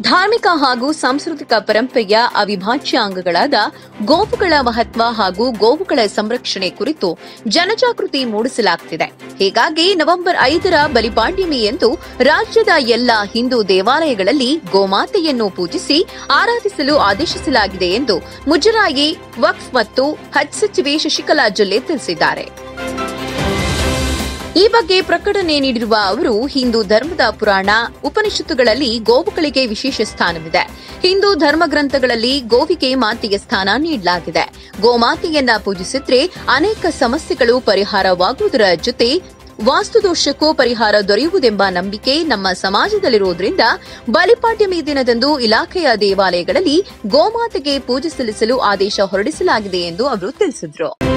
ಧಾರ್ಮಿಕ ಹಾಗೂ ಸಾಂಸ್ಕೃತಿಕ ಪರಂಪರೆಯ ಅವಿಭಾಜ್ಯ ಅಂಗಗಳಾದ ಗೋವುಗಳ ಮಹತ್ವ ಹಾಗೂ ಗೋವುಗಳ ಸಂರಕ್ಷಣೆ ಕುರಿತು ಜನಜಾಗೃತಿ ಮೂಡಿಸಲಾಗುತ್ತಿದೆ ಹೀಗಾಗಿ ನವೆಂಬರ್ ಐದರ ಬಲಿಪಾಡ್ಯಮಿಯಂದು ರಾಜ್ಯದ ಎಲ್ಲ ಹಿಂದೂ ದೇವಾಲಯಗಳಲ್ಲಿ ಗೋಮಾತೆಯನ್ನು ಪೂಜಿಸಿ ಆರಾಧಿಸಲು ಆದೇಶಿಸಲಾಗಿದೆ ಎಂದು ಮುಜರಾಯಿ ವಕ್ಫ್ ಮತ್ತು ಹಜ್ ಸಚಿವೆ ಶಶಿಕಲಾ ಜೊಲ್ಲೆ ತಿಳಿಸಿದ್ದಾರೆ ಈ ಬಗ್ಗೆ ಪ್ರಕಟಣೆ ನೀಡಿರುವ ಅವರು ಹಿಂದೂ ಧರ್ಮದ ಪುರಾಣ ಉಪನಿಷತ್ತುಗಳಲ್ಲಿ ಗೋವುಗಳಿಗೆ ವಿಶೇಷ ಸ್ಥಾನವಿದೆ ಹಿಂದೂ ಧರ್ಮ ಗ್ರಂಥಗಳಲ್ಲಿ ಗೋವಿಗೆ ಮಾತೆಯ ಸ್ಥಾನ ನೀಡಲಾಗಿದೆ ಗೋಮಾತೆಯನ್ನ ಪೂಜಿಸಿದ್ರೆ ಅನೇಕ ಸಮಸ್ಯೆಗಳು ಪರಿಹಾರವಾಗುವುದರ ಜೊತೆ ವಾಸ್ತುದೋಷಕ್ಕೂ ಪರಿಹಾರ ದೊರೆಯುವುದೆಂಬ ನಂಬಿಕೆ ನಮ್ಮ ಸಮಾಜದಲ್ಲಿರುವುದರಿಂದ ಬಲಿಪಾಡ್ಯಮಿ ದಿನದಂದು ಇಲಾಖೆಯ ದೇವಾಲಯಗಳಲ್ಲಿ ಗೋಮಾತೆಗೆ ಪೂಜೆ ಸಲ್ಲಿಸಲು ಆದೇಶ ಹೊರಡಿಸಲಾಗಿದೆ ಎಂದು ಅವರು ತಿಳಿಸಿದರು